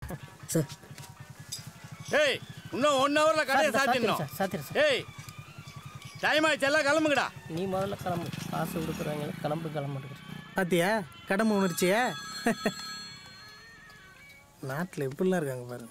Sir ஏய் இன்னும் one ஹவர்ல கடையை சார், சாத்திடணும் சாத்திரம் சார், சாத்திரம் சார். ஏய் டைம் ஆயிடுச்சு எல்லாம் கிளம்புங்கடா நீ முதல்ல கிளம்பு காசு கொடுக்குறாங்க கிளம்பு கிளம்புட்டு பாத்தியா கடமை உணர்ச்சியா நாட்டில் எப்படிலாம் இருக்காங்க பாருங்க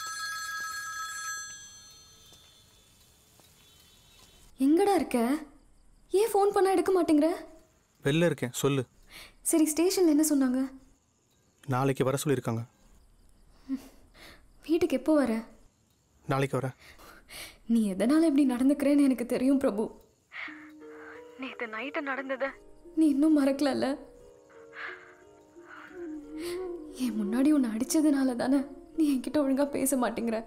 எங்கடா இருக்க ஏன் ஃபோன் பண்ணா எடுக்க மாட்டேங்கிற வெளில இருக்கேன் சொல்லு சரி ஸ்டேஷன்ல என்ன சொன்னாங்க நாளைக்கு வர சொல்லியிருக்காங்க வீட்டுக்கு எப்போ வர நாளைக்கு வரேன் நீ எதனால இப்படி நடந்துக்கிறேன்னு எனக்கு தெரியும் பிரபு நேத்து நைட்டு நடந்தத நீ இன்னும் மறக்கலல்ல என் முன்னாடி உன்னை அடிச்சதுனால தானே நீ என்கிட்ட ஒழுங்கா பேச மாட்டேங்கிற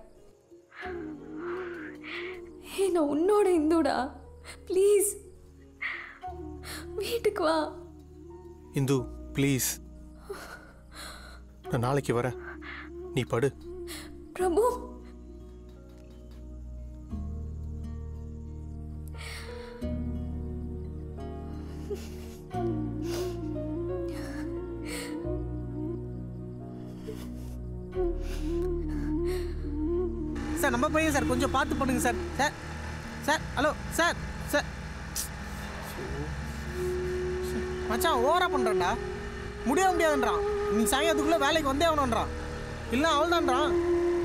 ஏ நான் உன்னோட இந்துடா ப்ளீஸ் வீட்டுக்கு வா இந்து ப்ளீஸ் நான் நாளைக்கு வரேன் நீ படு பிரபு சார் நம்ம பையன் சார் கொஞ்சம் பார்த்து பண்ணுங்க sir sir sir hello sir sir மச்சான் ஓவரா பண்ணுறேன்டா முடிய முடியாதுன்றான் நீ சாயத்துக்குள்ளே வேலைக்கு வந்தே ஆகணுன்றான் இல்லை அவள்தான்றான்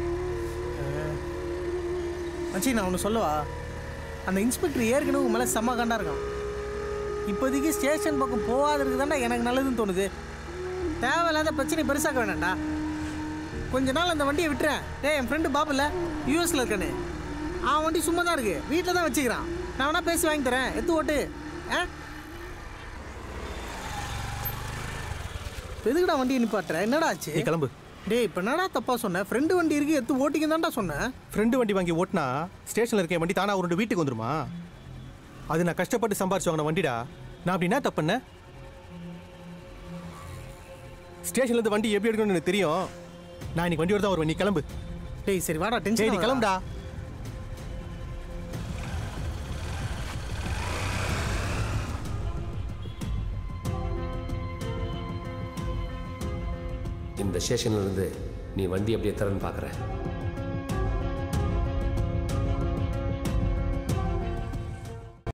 மச்சி நான் ஒன்று சொல்லவா அந்த இன்ஸ்பெக்டர் ஏற்கனவே உன் மேலே செம்ம கண்டா இருக்கான் இப்போதைக்கு ஸ்டேஷன் பக்கம் போகாததுக்கு தான்டா எனக்கு நல்லதுன்னு தோணுது தேவையில்லாத பிரச்சனை பெருசாக்க வேணாம்டா கொஞ்ச நாள் அந்த வண்டியை விட்டுறேன் டேய் என் ஃப்ரெண்டு பாபுல யூஎஸ்ல இருக்கானே அவன் வண்டி சும்மா தான் இருக்கு வீட்டில் தான் வச்சுக்கிறான் நான் வேணா பேசி வாங்கி தரேன் எத்து ஓட்டு ஆ இப்ப எதுக்குடா வண்டியை நிப்பாட்டுற என்னடா ஆச்சு நீ கிளம்பு டேய் இப்போ என்னடா தப்பா சொன்ன ஃப்ரெண்டு வண்டி இருக்கு எத்து ஓட்டிங்க தான்டா சொன்னேன் ஃப்ரெண்டு வண்டி வாங்கி ஓட்டினா ஸ்டேஷனில் இருக்க என் வண்டி தானா உருண்டு வீட்டுக்கு வந்துருமா அது நான் கஷ்டப்பட்டு சம்பாரிச்சு வாங்கின வண்டிடா நான் அப்படி என்ன தப்பு பண்ணேன் ஸ்டேஷன்ல இருந்து வண்டி எப்படி எடுக்கணும்னு எனக்கு தெரியும் நான் இன்னைக்கு வண்டியோட தான் வருவேன் நீ கிளம்பு டேய் சரி வாடா சரி டென்ஷன் நீ கிளம்புடா இந்த ஸ்டேஷன்ல இருந்து நீ வண்டி அப்படியே தரன்னு பார்க்குற